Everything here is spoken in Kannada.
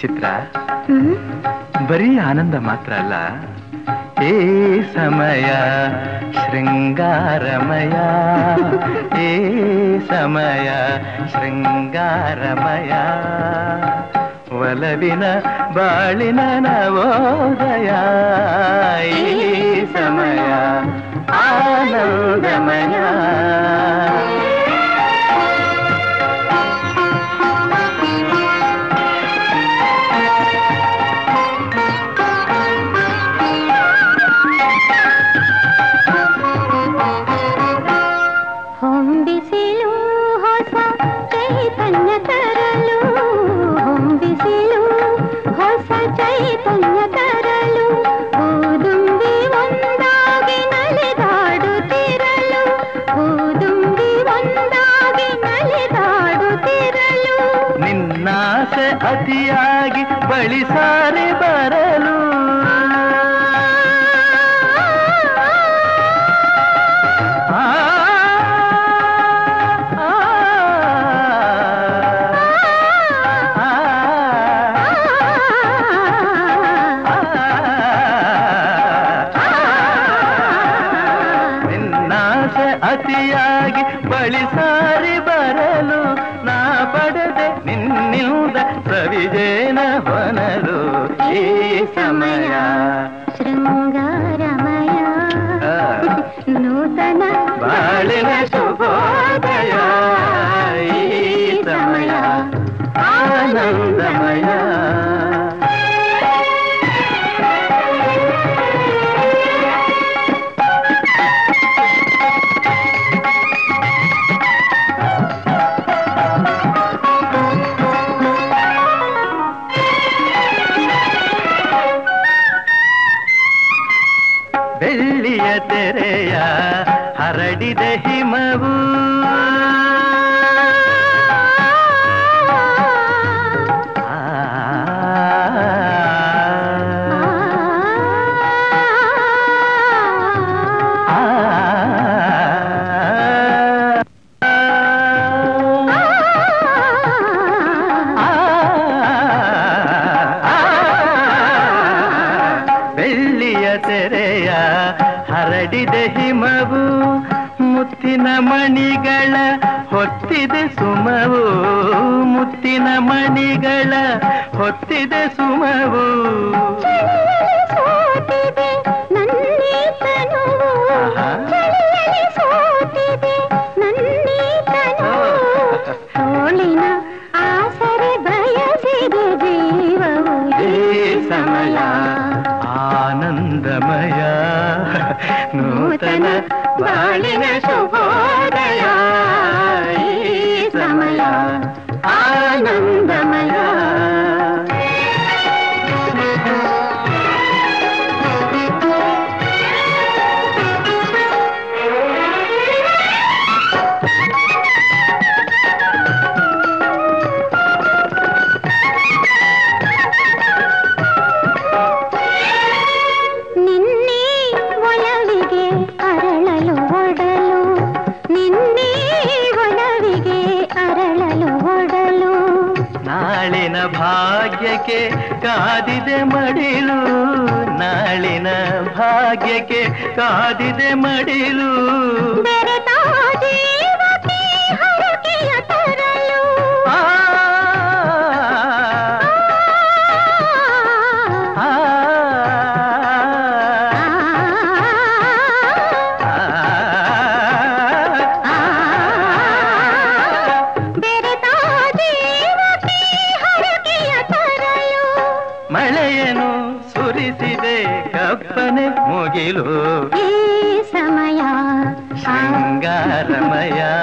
ಚಿತ್ರ ಹ್ಮ್ ಬರೀ ಆನಂದ ಮಾತ್ರ ಅಲ್ಲ ಏ ಸಮಯ ಶೃಂಗಾರಮಯ ಏ ಸಮಯ ಶೃಂಗಾರಮಯ ಒಲವಿನ ಬಾಳಿನ ನವೋದಯ ಈ ಸಮಯ ಆನಂದಮಯ ಹೊಂಬಿಸಿಲು ಹೊಸ ಚೈತನ್ಯ ತರಲು ಹೊಂಬಿಸಿಲು ಹೊಸ ಚೈತನ್ಯ ತರಲು ಊದುಂಬಿ ಒಂದಾಗಿ ನಲಿದಾಡುತ್ತಿರಲು ಊದುಂಬಿ ಒಂದಾಗಿ ನಲಿದಾಡುತ್ತಿರಲು ನಿನ್ನಾಸೆ ಅತಿಯಾಗಿ ಬಳಿ ಸಾರಿ ಬರಲು ಆ, ಆ, ಆ, ನಿನ್ನಾಸೆ ಅತಿಯಾಗಿ ಬಳಿ ಸಾರಿ ಬರಲು ನಾ ಪಡೆದೆ ನಿನ್ನಿಂದ ಸವಿಜೇನ ಹೊನಲು ಈ ಸಮಯ ಶೃಂಗಾರಮಯ ಆ, ನೂತನ ಬಾಳಿನ ಶುಭೋದಯ ಈ ಸಮಯ ಆನಂದಮಯ ಬೆಳ್ಳಿಯ ತೆರೆಯ ಹರಡಿದ ಹಿಮವು ಆ, ಆ, ಬೆಳ್ಳಿಯ ತೆರೆಯ ಹರಡಿದ ಹಿಮವು ಮುತ್ತಿನ ಮಣಿಗಳ ಹೊತ್ತಿದೆ ಸುಮವು ಮುತ್ತಿನ ಮಣಿಗಳ ಹೊತ್ತಿದೆ ಸುಮವು ಚಳಿಯಲಿ ಸೋತಿದೆ ನನ್ನೀ ತನುವು ಆಹಾ. ಚಳಿಯಲಿ ಸೋತಿದೆ ನನ್ನೀ ತನುವು ತೋಳಿನ ಆಸರೆ ಬಯಸಿದೆ ಜೀವವು ಈ ಸಮಯ ಆನಂದಮಯ ನೂತನ ಬಾಳಿನ ಶುಭೋದಯ ಈ ಸಮಯ ಆನಂದಮಯ ನಿನ್ನೀ ಒಲವಿಗೆ ಅರಳಲು ಒಡಲು ನಿನ್ನೀ ಒಲವಿಗೆ ಅರಳಲು ಒಡಲು ನಾಳಿನ ಭಾಗ್ಯಕ್ಕೆ ಕಾದಿದೆ ಮಡಿಲು ನಾಳಿನ ಭಾಗ್ಯಕ್ಕೆ ಕಾದಿದೆ ಮಡಿಲು ಬೆರೆತ ಜೀವಕ್ಕೆ ಹರಕೆಯ ತರಲು ಆ, ಆ, ಆ, ಬೆರೆತ ಜೀವಕ್ಕೆ ಹರಕೆಯ ತರಲು ಮಳೆಯನು ಸುರಿಸಿದೆ ಕಪ್ಪನೆ ಮುಗಿಲು ಈ ಸಮಯ ಶೃಂಗಾರಮಯ